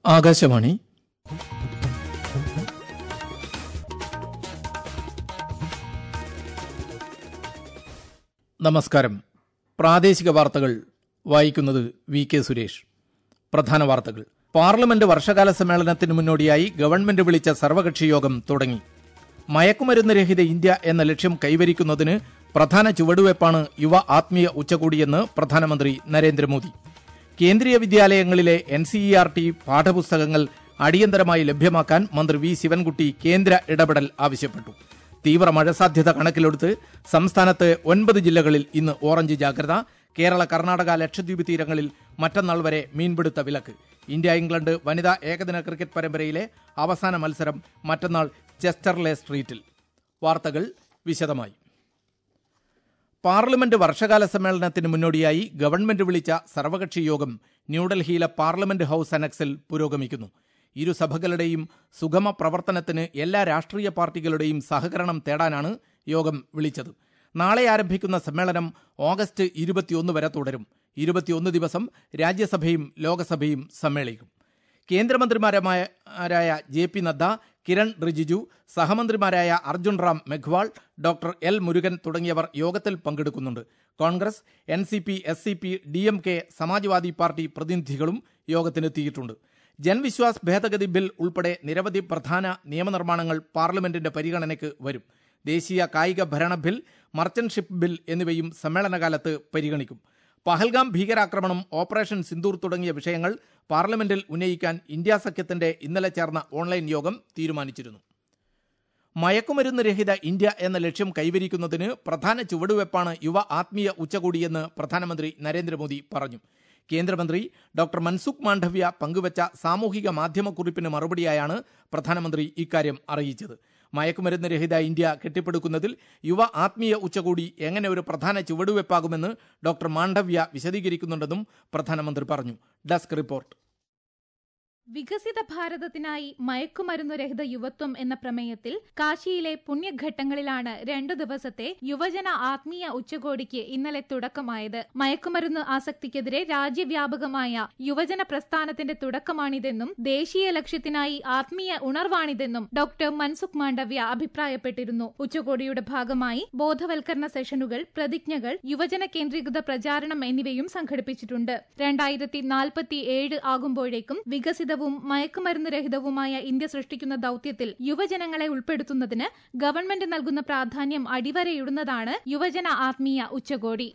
ആകാശവാണി നമസ്കാരം പ്രാദേശിക വാർത്തകൾ വായിക്കുന്നത് വി കെ സുരേഷ് പ്രധാന വാർത്തകൾ പാർലമെന്റ് വർഷകാല സമ്മേളനത്തിന് മുന്നോടിയായി ഗവൺമെന്റ് വിളിച്ച സർവകക്ഷി യോഗം തുടങ്ങി മയക്കുമരുന്ന് രഹിത ഇന്ത്യ എന്ന ലക്ഷ്യം കൈവരിക്കുന്നതിന് പ്രധാന ചുവടുവയ്പ്പാണ് യുവ ആത്മീയ ഉച്ചകോടിയെന്ന് പ്രധാനമന്ത്രി നരേന്ദ്രമോദി കേന്ദ്രീയ വിദ്യാലയങ്ങളിലെ N C E R T പാഠപുസ്തകങ്ങൾ അടിയന്തരമായി ലഭ്യമാക്കാൻ മന്ത്രി വി ശിവൻകുട്ടി കേന്ദ്ര ഇടപെടൽ ആവശ്യപ്പെട്ടു തീവ്ര മഴ സാധ്യത കണക്കിലെടുത്ത് സംസ്ഥാനത്ത് ഒൻപത് ജില്ലകളിൽ ഇന്ന് ഓറഞ്ച് ജാഗ്രത കേരള കർണാടക ലക്ഷദ്വീപ് തീരങ്ങളിൽ മറ്റന്നാൾ വരെ മീൻപിടുത്ത വിലക്ക് ഇന്ത്യ ഇംഗ്ലണ്ട് വനിതാ ഏകദിന ക്രിക്കറ്റ് പരമ്പരയിലെ അവസാന മത്സരം മറ്റന്നാൾ ചെസ്റ്റർലെ സ്ട്രീറ്റിൽ വാർത്തകൾ വിശദമായി പാർലമെന്റ് വർഷകാല സമ്മേളനത്തിന് മുന്നോടിയായി ഗവൺമെന്റ് വിളിച്ച സർവകക്ഷി യോഗം ന്യൂഡൽഹിയിലെ പാർലമെന്റ് ഹൌസ് അനക്സിൽ പുരോഗമിക്കുന്നു ഇരു സഭകളുടെയും സുഗമ പ്രവർത്തനത്തിന് എല്ലാ രാഷ്ട്രീയ പാർട്ടികളുടെയും സഹകരണം തേടാനാണ് യോഗം വിളിച്ചത് നാളെ ആരംഭിക്കുന്ന സമ്മേളനം ഓഗസ്റ്റ് ഇരുപത്തിയൊന്ന് വരെ തുടരും ഇരുപത്തിയൊന്ന് ദിവസം രാജ്യസഭയും ലോകസഭയും സമ്മേളിക്കും കേന്ദ്രമന്ത്രിമാരായ ജെ പി നദ്ദ കിരൺ റിജിജു സഹമന്ത്രിമാരായ അർജുൻ റാം മെഘ്വാൾ ഡോക്ടർ എൽ മുരുകൻ തുടങ്ങിയവർ യോഗത്തിൽ പങ്കെടുക്കുന്നുണ്ട് Congress N C P S C P D M K Samajwadi party പ്രതിനിധികളും യോഗത്തിനെത്തിയിട്ടുണ്ട് ജൻവിശ്വാസ് ഭേദഗതി ബിൽ ഉൾപ്പെടെ നിരവധി പ്രധാന നിയമനിർമ്മാണങ്ങൾ പാർലമെന്റിന്റെ പരിഗണനയ്ക്ക് വരും ദേശീയ കായിക ഭരണ ബിൽ മർച്ചന്റ് ഷിപ്പ് ബിൽ എന്നിവയും സമ്മേളനകാലത്ത് പരിഗണിക്കും പഹൽഗാം ഭീകരാക്രമണം ഓപ്പറേഷൻ സിന്ദൂർ തുടങ്ങിയ വിഷയങ്ങൾ പാർലമെന്റിൽ ഉന്നയിക്കാൻ ഇന്ത്യ സഖ്യത്തിന്റെ ഇന്നലെ ചേർന്ന ഓൺലൈൻ യോഗം തീരുമാനിച്ചിരുന്നു മയക്കുമരുന്ന് രഹിത ഇന്ത്യ എന്ന ലക്ഷ്യം കൈവരിക്കുന്നതിന് പ്രധാന ചുവടുവയ്പ്പാണ് യുവ ആത്മീയ ഉച്ചകോടിയെന്ന് പ്രധാനമന്ത്രി നരേന്ദ്രമോദി പറഞ്ഞു കേന്ദ്രമന്ത്രി ഡോക്ടർ മൻസുഖ് മാണ്ഡവ്യ പങ്കുവച്ച സാമൂഹിക മാധ്യമക്കുറിപ്പിന് മറുപടിയായാണ് പ്രധാനമന്ത്രി ഇക്കാര്യം അറിയിച്ചത് മയക്കുമരുന്ന് രഹിത ഇന്ത്യ കെട്ടിപ്പടുക്കുന്നതിൽ യുവ ആത്മീയ ഉച്ചകോടി എങ്ങനെ ഒരു പ്രധാന ചുവടുവയ്പ്പാകുമെന്ന് ഡോക്ടർ മാണ്ഡവ്യ വിശദീകരിക്കുന്നുണ്ടെന്നും പ്രധാനമന്ത്രി പറഞ്ഞു ഡെസ്ക് റിപ്പോർട്ട് വികസിത ഭാരതത്തിനായി മയക്കുമരുന്നുരഹിത യുവത്വം എന്ന പ്രമേയത്തിൽ കാശിയിലെ പുണ്യഘട്ടങ്ങളിലാണ് രണ്ടു ദിവസത്തെ യുവജന ആത്മീയ ഉച്ചകോടിക്ക് ഇന്നലെ തുടക്കമായത് മയക്കുമരുന്ന് ആസക്തിക്കെതിരെ രാജ്യവ്യാപകമായ യുവജന പ്രസ്ഥാനത്തിന്റെ തുടക്കമാണിതെന്നും ദേശീയ ലക്ഷ്യത്തിനായി ആത്മീയ ഉണർവാണിതെന്നും ഡോക്ടർ മൻസുഖ് മാണ്ഡവ്യ അഭിപ്രായപ്പെട്ടിരുന്നു ഉച്ചകോടിയുടെ ഭാഗമായി ബോധവൽക്കരണ സെഷനുകൾ പ്രതിജ്ഞകൾ യുവജന കേന്ദ്രീകൃത പ്രചാരണം എന്നിവയും സംഘടിപ്പിച്ചിട്ടുണ്ട് രണ്ടായിരത്തി നാൽപ്പത്തി ഏഴ് ആകുമ്പോഴേക്കും വികസിത രഹിതവും മയക്കുമരുന്ന് രഹിതവുമായ ഇന്ത്യ സൃഷ്ടിക്കുന്ന ദൌത്യത്തിൽ യുവജനങ്ങളെ ഉൾപ്പെടുത്തുന്നതിന് ഗവൺമെന്റ് നൽകുന്ന പ്രാധാന്യം അടിവരയിടുന്നതാണ് യുവജന ആത്മീയ ഉച്ചകോടി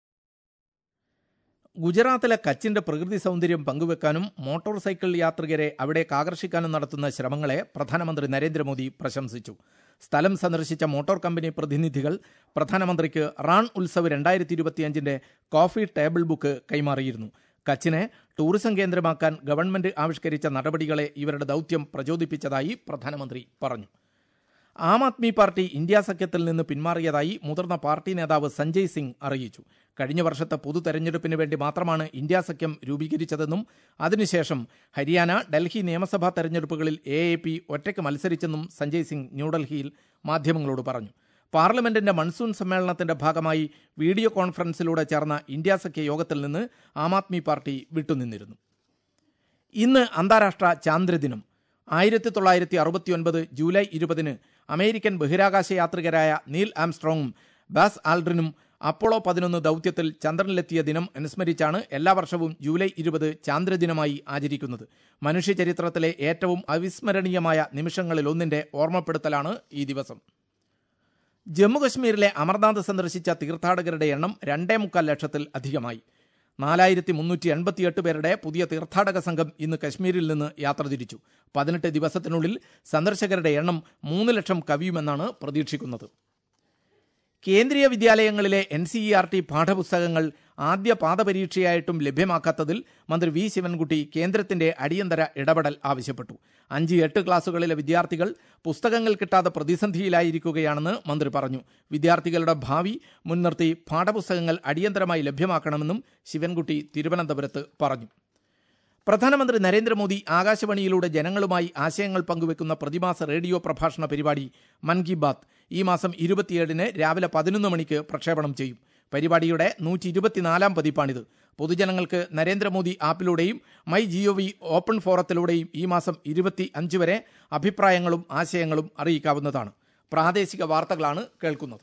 ഗുജറാത്തിലെ കച്ചിന്റെ പ്രകൃതി സൗന്ദര്യം പങ്കുവെക്കാനും മോട്ടോർ സൈക്കിൾ യാത്രികരെ അവിടേക്ക് ആകർഷിക്കാനും നടത്തുന്ന ശ്രമങ്ങളെ പ്രധാനമന്ത്രി നരേന്ദ്രമോദി പ്രശംസിച്ചു സ്ഥലം സന്ദർശിച്ച മോട്ടോർ കമ്പനി പ്രതിനിധികൾ പ്രധാനമന്ത്രിക്ക് റാൺ ഉത്സവ് രണ്ടായിരത്തി ഇരുപത്തിയഞ്ചിന്റെ കോഫി ടേബിൾ ബുക്ക് കൈമാറിയിരുന്നു കച്ചിനെ ടൂറിസം കേന്ദ്രമാക്കാൻ ഗവൺമെന്റ് ആവിഷ്കരിച്ച നടപടികളെ ഇവരുടെ ദൌത്യം പ്രചോദിപ്പിച്ചതായി പ്രധാനമന്ത്രി പറഞ്ഞു ആം ആദ്മി പാർട്ടി ഇന്ത്യ സഖ്യത്തിൽ നിന്ന് പിന്മാറിയതായി മുതിർന്ന പാർട്ടി നേതാവ് സഞ്ജയ് സിംഗ് അറിയിച്ചു കഴിഞ്ഞ വർഷത്തെ പൊതു തെരഞ്ഞെടുപ്പിന് വേണ്ടി മാത്രമാണ് ഇന്ത്യ സഖ്യം രൂപീകരിച്ചതെന്നും അതിനുശേഷം ഹരിയാന ഡൽഹി നിയമസഭാ തെരഞ്ഞെടുപ്പുകളിൽ എ എ പി ഒറ്റയ്ക്ക് മത്സരിച്ചെന്നും സഞ്ജയ് സിംഗ് ന്യൂഡൽഹിയിൽ മാധ്യമങ്ങളോട് പറഞ്ഞു പാർലമെന്റിന്റെ മൺസൂൺ സമ്മേളനത്തിന്റെ ഭാഗമായി വീഡിയോ കോൺഫറൻസിലൂടെ ചേർന്ന ഇന്ത്യ സഖ്യ യോഗത്തിൽ നിന്ന് ആം ആദ്മി പാർട്ടി വിട്ടുനിന്നിരുന്നു ഇന്ന് അന്താരാഷ്ട്ര ചാന്ദ്രദിനം ആയിരത്തി തൊള്ളായിരത്തി അറുപത്തിയൊൻപത് ജൂലൈ ഇരുപതിന് അമേരിക്കൻ ബഹിരാകാശ യാത്രികരായ നീൽ ആംസ്ട്രോങ്ങും ബാസ് ആൽഡ്രിനും അപ്പോളോ പതിനൊന്ന് ദൌത്യത്തിൽ ചന്ദ്രനിലെത്തിയ ദിനം അനുസ്മരിച്ചാണ് എല്ലാ വർഷവും ജൂലൈ ഇരുപത് ചാന്ദ്രദിനമായി ആചരിക്കുന്നത് മനുഷ്യ ചരിത്രത്തിലെ ഏറ്റവും അവിസ്മരണീയമായ നിമിഷങ്ങളിലൊന്നിന്റെ ഓർമ്മപ്പെടുത്തലാണ് ഈ ദിവസം ജമ്മുകശ്മീരിലെ അമർനാഥ് സന്ദർശിച്ച തീർത്ഥാടകരുടെ എണ്ണം രണ്ടേ മുക്കാൽ ലക്ഷത്തിൽ അധികമായി നാലായിരത്തി മുന്നൂറ്റി എൺപത്തിയെട്ട് പേരുടെ പുതിയ തീർത്ഥാടക സംഘം ഇന്ന് കശ്മീരിൽ നിന്ന് യാത്ര തിരിച്ചു പതിനെട്ട് ദിവസത്തിനുള്ളിൽ സന്ദർശകരുടെ എണ്ണം മൂന്ന് ലക്ഷം കവിയുമെന്നാണ് പ്രതീക്ഷിക്കുന്നത് കേന്ദ്രീയ വിദ്യാലയങ്ങളിലെ N C E R T പാഠപുസ്തകങ്ങൾ ആദ്യ പാദപരീക്ഷയായിട്ടും ലഭ്യമാക്കാത്തതിൽ മന്ത്രി വി ശിവൻകുട്ടി കേന്ദ്രത്തിന്റെ അടിയന്തര ഇടപെടൽ ആവശ്യപ്പെട്ടു അഞ്ച് എട്ട് ക്ലാസുകളിലെ വിദ്യാർത്ഥികൾ പുസ്തകങ്ങൾ കിട്ടാതെ പ്രതിസന്ധിയിലായിരിക്കുകയാണെന്ന് മന്ത്രി പറഞ്ഞു വിദ്യാർത്ഥികളുടെ ഭാവി മുൻനിർത്തി പാഠപുസ്തകങ്ങൾ അടിയന്തരമായി ലഭ്യമാക്കണമെന്നും ശിവൻകുട്ടി തിരുവനന്തപുരത്ത് പറഞ്ഞു പ്രധാനമന്ത്രി നരേന്ദ്രമോദി ആകാശവാണിയിലൂടെ ജനങ്ങളുമായി ആശയങ്ങൾ പങ്കുവെക്കുന്ന പ്രതിമാസ റേഡിയോ പ്രഭാഷണ പരിപാടി മൻ കി ബാത്ത് ഈ മാസം ഇരുപത്തിയേഴിന് രാവിലെ പതിനൊന്ന് മണിക്ക് പ്രക്ഷേപണം ചെയ്യും പരിപാടിയുടെ നൂറ്റി ഇരുപത്തിനാലാം പതിപ്പാണിത് പൊതുജനങ്ങൾക്ക് നരേന്ദ്രമോദി ആപ്പിലൂടെയും മൈ ജിഒ വി ഓപ്പൺ ഫോറത്തിലൂടെയും ഈ മാസം ഇരുപത്തി അഞ്ച് വരെ അഭിപ്രായങ്ങളും ആശയങ്ങളും അറിയിക്കാവുന്നതാണ് പ്രാദേശിക വാർത്തകളാണ് കേൾക്കുന്നത്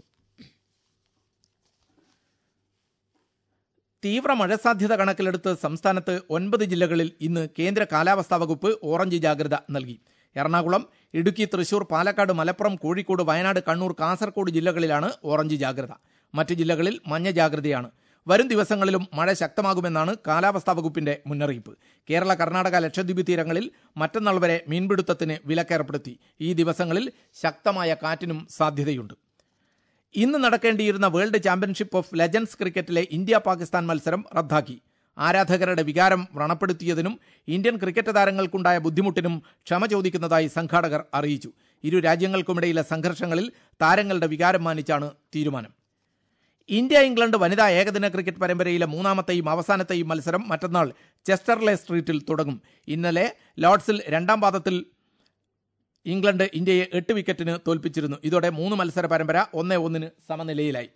തീവ്ര മഴ സാധ്യത കണക്കിലെടുത്ത് സംസ്ഥാനത്ത് ഒൻപത് ജില്ലകളിൽ ഇന്ന് കേന്ദ്ര കാലാവസ്ഥാ വകുപ്പ് ഓറഞ്ച് ജാഗ്രത നൽകി എറണാകുളം ഇടുക്കി തൃശൂർ പാലക്കാട് മലപ്പുറം കോഴിക്കോട് വയനാട് കണ്ണൂർ കാസർഗോഡ് ജില്ലകളിലാണ് ഓറഞ്ച് ജാഗ്രത മറ്റ് ജില്ലകളിൽ മഞ്ഞ ജാഗ്രതയാണ് വരും ദിവസങ്ങളിലും മഴ ശക്തമാകുമെന്നാണ് കാലാവസ്ഥാ വകുപ്പിന്റെ മുന്നറിയിപ്പ് കേരള കർണാടക ലക്ഷദ്വീപ് തീരങ്ങളിൽ മറ്റന്നാൾ വരെ മീൻപിടുത്തത്തിന് വിലക്കേർപ്പെടുത്തി ഈ ദിവസങ്ങളിൽ ശക്തമായ കാറ്റിനും സാധ്യതയുണ്ട് ഇന്ന് നടക്കേണ്ടിയിരുന്ന വേൾഡ് ചാമ്പ്യൻഷിപ്പ് ഓഫ് ലെജൻഡ്സ് ക്രിക്കറ്റിലെ ഇന്ത്യ പാകിസ്ഥാൻ മത്സരം റദ്ദാക്കി ആരാധകരുടെ വികാരം വ്രണപ്പെടുത്തിയതിനും ഇന്ത്യൻ ക്രിക്കറ്റ് താരങ്ങൾക്കുണ്ടായ ബുദ്ധിമുട്ടിനും ക്ഷമ ചോദിക്കുന്നതായി സംഘാടകർ അറിയിച്ചു ഇരു രാജ്യങ്ങൾക്കുമിടയിലെ സംഘർഷങ്ങളിൽ താരങ്ങളുടെ വികാരം മാനിച്ചാണ് തീരുമാനം ഇന്ത്യ ഇംഗ്ലണ്ട് വനിതാ ഏകദിന ക്രിക്കറ്റ് പരമ്പരയിലെ മൂന്നാമത്തെയും അവസാനത്തെയും മത്സരം മറ്റന്നാൾ ചെസ്റ്റർലെ സ്ട്രീറ്റിൽ തുടങ്ങും ഇന്നലെ ലോർഡ്സിൽ രണ്ടാം പാദത്തിൽ ഇംഗ്ലണ്ട് ഇന്ത്യയെ എട്ട് വിക്കറ്റിന് തോൽപ്പിച്ചിരുന്നു ഇതോടെ മൂന്ന് മത്സര പരമ്പര ഒന്നേ ഒന്നിന് സമനിലയിലായി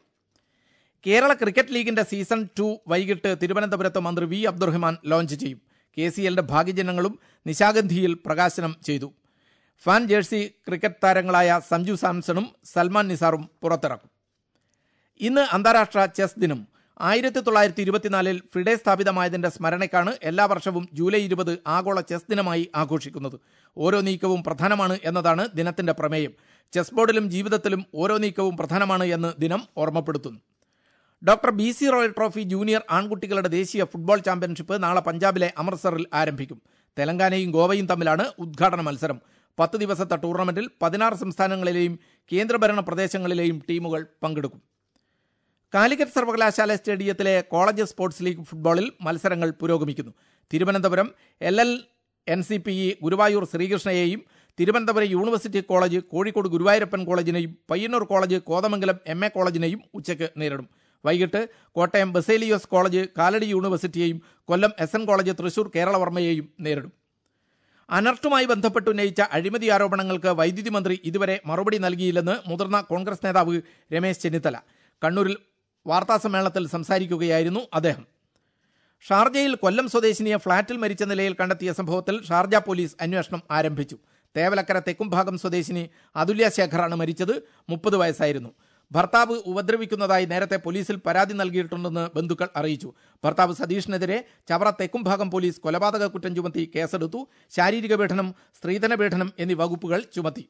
കേരള ക്രിക്കറ്റ് ലീഗിന്റെ സീസൺ ടു വൈകിട്ട് തിരുവനന്തപുരത്ത് മന്ത്രി വി അബ്ദുറഹ്മാൻ ലോഞ്ച് ചെയ്യും കെ സി എല്ലിന്റെ ഭാഗ്യജനങ്ങളും നിശാഗന്ധിയിൽ പ്രകാശനം ചെയ്തു ഫാൻ ജേഴ്സി ക്രിക്കറ്റ് താരങ്ങളായ സഞ്ജു സാംസണും സൽമാൻ നിസാറും പുറത്തിറക്കും ഇന്ന് അന്താരാഷ്ട്ര ചെസ് ദിനം ആയിരത്തി തൊള്ളായിരത്തി ഇരുപത്തിനാലിൽ ഫിഡെ സ്ഥാപിതമായതിന്റെ സ്മരണയ്ക്കാണ് എല്ലാ വർഷവും ജൂലൈ ഇരുപത് ആഗോള ചെസ് ദിനമായി ആഘോഷിക്കുന്നത് ഓരോ നീക്കവും പ്രധാനമാണ് എന്നതാണ് ദിനത്തിന്റെ പ്രമേയം ചെസ് ബോർഡിലും ജീവിതത്തിലും ഓരോ നീക്കവും പ്രധാനമാണ് എന്ന് ദിനം ഓർമ്മപ്പെടുത്തുന്നു doctor B C royal trophy junior ആൺകുട്ടികളുടെ ദേശീയ ഫുട്ബോൾ ചാമ്പ്യൻഷിപ്പ് നാളെ പഞ്ചാബിലെ അമൃത്സറിൽ ആരംഭിക്കും തെലങ്കാനയും ഗോവയും തമ്മിലാണ് ഉദ്ഘാടന മത്സരം പത്ത് ദിവസത്തെ ടൂർണമെന്റിൽ പതിനാറ് സംസ്ഥാനങ്ങളിലെയും കേന്ദ്രഭരണ പ്രദേശങ്ങളിലെയും ടീമുകൾ പങ്കെടുക്കും കാലിക്കറ്റ് സർവകലാശാല സ്റ്റേഡിയത്തിലെ കോളേജ് സ്പോർട്സ് ലീഗ് ഫുട്ബോളിൽ മത്സരങ്ങൾ പുരോഗമിക്കുന്നു Thiruvananthapuram L L N C P E Guruvayur ശ്രീകൃഷ്ണയെയും തിരുവനന്തപുരം യൂണിവേഴ്സിറ്റി കോളേജ് കോഴിക്കോട് ഗുരുവായൂരപ്പൻ കോളേജിനെയും Payyannur college Kothamangalam M A കോളേജിനെയും ഉച്ചയ്ക്ക് നേരിടും വൈകിട്ട് കോട്ടയം ബസേലിയോസ് കോളേജ് കാലടി യൂണിവേഴ്സിറ്റിയെയും Kollam S N college Thrissur കേരളവർമ്മയെയും നേരിടും അനർട്ടുമായി ബന്ധപ്പെട്ട് ഉന്നയിച്ച അഴിമതി ആരോപണങ്ങൾക്ക് വൈദ്യുതി മന്ത്രി ഇതുവരെ മറുപടി നൽകിയില്ലെന്ന് മുതിർന്ന കോൺഗ്രസ് നേതാവ് രമേശ് ചെന്നിത്തല കണ്ണൂരിൽ വാർത്താസമ്മേളനത്തിൽ സംസാരിക്കുകയായിരുന്നു അദ്ദേഹം ഷാർജയിൽ കൊല്ലം സ്വദേശിനിയെ ഫ്ളാറ്റിൽ മരിച്ച നിലയിൽ കണ്ടെത്തിയ സംഭവത്തിൽ ഷാർജ പോലീസ് അന്വേഷണം ആരംഭിച്ചു തേവലക്കര തെക്കുംഭാഗം സ്വദേശിനി അതുല്യ ശേഖറാണ് മരിച്ചത് മുപ്പത് വയസ്സായിരുന്നു ഭർത്താവ് ഉപദ്രവിക്കുന്നതായി നേരത്തെ പോലീസിൽ പരാതി നൽകിയിട്ടുണ്ടെന്ന് ബന്ധുക്കൾ അറിയിച്ചു ഭർത്താവ് സതീഷിനെതിരെ ചവറ തെക്കുംഭാഗം പോലീസ് കൊലപാതക കുറ്റം ചുമത്തി കേസെടുത്തു ശാരീരിക പീഡനം സ്ത്രീധന പീഡനം എന്നീ വകുപ്പുകൾ ചുമത്തി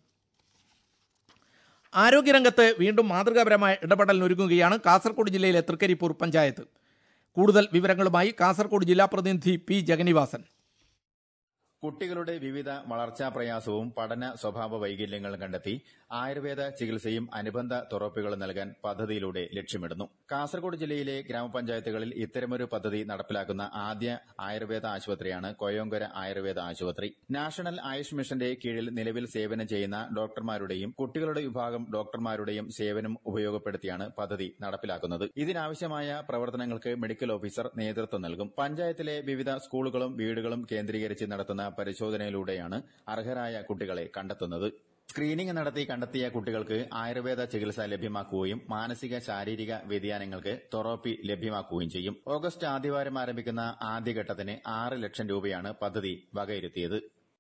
ആരോഗ്യരംഗത്ത് വീണ്ടും മാതൃകാപരമായ ഇടപെടലിനൊരുങ്ങുകയാണ് കാസർഗോഡ് ജില്ലയിലെ തൃക്കരിപ്പൂർ പഞ്ചായത്ത് കൂടുതൽ വിവരങ്ങളുമായി കാസർഗോഡ് ജില്ലാ പ്രതിനിധി പി ജഗന്നിവാസൻ കുട്ടികളുടെ വിവിധ വളർച്ചാ പ്രയാസവും പഠന സ്വഭാവ വൈകല്യങ്ങളും കണ്ടെത്തി ആയുർവേദ ചികിത്സയും അനുബന്ധ തുറപ്പുകളും നൽകാൻ പദ്ധതിയിലൂടെ ലക്ഷ്യമിടുന്നു കാസർഗോഡ് ജില്ലയിലെ ഗ്രാമപഞ്ചായത്തുകളിൽ ഇത്തരമൊരു പദ്ധതി നടപ്പിലാക്കുന്ന ആദ്യ ആയുർവേദ ആശുപത്രിയാണ് കൊയോങ്കര ആയുർവേദ ആശുപത്രി നാഷണൽ ആയുഷ് മിഷന്റെ കീഴിൽ നിലവിൽ സേവനം ചെയ്യുന്ന ഡോക്ടർമാരുടെയും കുട്ടികളുടെ വിഭാഗം ഡോക്ടർമാരുടെയും സേവനം ഉപയോഗപ്പെടുത്തിയാണ് പദ്ധതി നടപ്പിലാക്കുന്നത് ഇതിനാവശ്യമായ പ്രവർത്തനങ്ങൾക്ക് മെഡിക്കൽ ഓഫീസർ നേതൃത്വം നൽകും പഞ്ചായത്തിലെ വിവിധ സ്കൂളുകളും വീടുകളും കേന്ദ്രീകരിച്ച് നടത്തുന്ന പരിശോധനയിലൂടെയാണ് അർഹരായ കുട്ടികളെ കണ്ടെത്തുന്നത് സ്ക്രീനിംഗ് നടത്തി കണ്ടെത്തിയ കുട്ടികൾക്ക് ആയുർവേദ ചികിത്സ ലഭ്യമാക്കുകയും മാനസിക ശാരീരിക വ്യതിയാനങ്ങൾക്ക് തൊറോപ്പി ലഭ്യമാക്കുകയും ചെയ്യും ഓഗസ്റ്റ് ആദ്യവാരം ആരംഭിക്കുന്ന ആദ്യഘട്ടത്തിന് ആറ് ലക്ഷം രൂപയാണ് പദ്ധതി വകയിരുത്തിയത്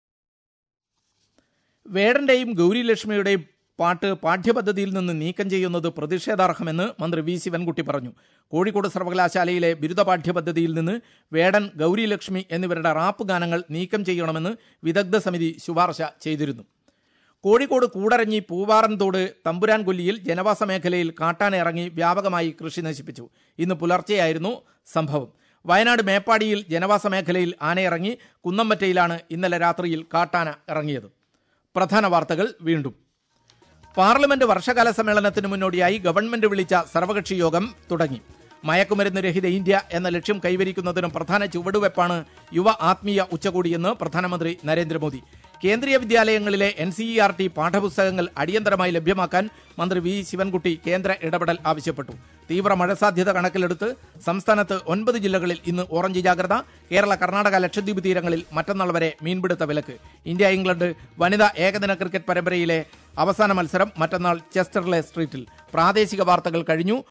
വേടന്റെയും ഗൌരിലക്ഷ്മിയുടെയും പാട്ട് പാഠ്യപദ്ധതിയിൽ നിന്ന് നീക്കം ചെയ്യുന്നത് പ്രതിഷേധാർഹമെന്ന് മന്ത്രി വി ശിവൻകുട്ടി പറഞ്ഞു കോഴിക്കോട് സർവകലാശാലയിലെ ബിരുദ പാഠ്യപദ്ധതിയിൽ നിന്ന് വേടൻ ഗൌരിലക്ഷ്മി എന്നിവരുടെ റാപ്പ് ഗാനങ്ങൾ നീക്കം ചെയ്യണമെന്ന് വിദഗ്ധ സമിതി ശുപാർശ ചെയ്തിരുന്നു കോഴിക്കോട് കൂടരഞ്ഞി പൂവാറൻതോട് തമ്പുരാൻകൊല്ലിയിൽ ജനവാസ മേഖലയിൽ കാട്ടാന ഇറങ്ങി വ്യാപകമായി കൃഷി നശിപ്പിച്ചു ഇന്ന് പുലർച്ചെയായിരുന്നു സംഭവം വയനാട് മേപ്പാടിയിൽ ജനവാസ മേഖലയിൽ ആനയിറങ്ങി കുന്നമ്പറ്റയിലാണ് ഇന്നലെ രാത്രിയിൽ കാട്ടാന ഇറങ്ങിയത് പ്രധാന വാർത്തകൾ വീണ്ടും പാർലമെന്റ് വർഷകാല സമ്മേളനത്തിന് മുന്നോടിയായി ഗവൺമെന്റ് വിളിച്ച സർവകക്ഷി യോഗം തുടങ്ങി മയക്കുമരുന്ന് രഹിത ഇന്ത്യ എന്ന ലക്ഷ്യം കൈവരിക്കുന്നതിന് പ്രധാന ചുവടുവെപ്പാണ് യുവ ആത്മീയ ഉച്ചകോടിയെന്ന് പ്രധാനമന്ത്രി നരേന്ദ്രമോദി കേന്ദ്രീയ വിദ്യാലയങ്ങളിലെ N C E R T പാഠപുസ്തകങ്ങൾ അടിയന്തരമായി ലഭ്യമാക്കാൻ മന്ത്രി വി ശിവൻകുട്ടി കേന്ദ്ര ഇടപെടൽ ആവശ്യപ്പെട്ടു തീവ്ര മഴ സാധ്യത കണക്കിലെടുത്ത് സംസ്ഥാനത്ത് ഒൻപത് ജില്ലകളിൽ ഇന്ന് ഓറഞ്ച് ജാഗ്രത കേരള കർണാടക ലക്ഷദ്വീപ് തീരങ്ങളിൽ മറ്റന്നാൾ വരെ മീൻപിടുത്ത വിലക്ക് ഇന്ത്യ ഇംഗ്ലണ്ട് വനിതാ ഏകദിന ക്രിക്കറ്റ് പരമ്പരയിലെ അവസാന മത്സരം മറ്റന്നാൾ ചെസ്റ്റർലെ സ്ട്രീറ്റിൽ പ്രാദേശിക വാർത്തകൾ കഴിഞ്ഞു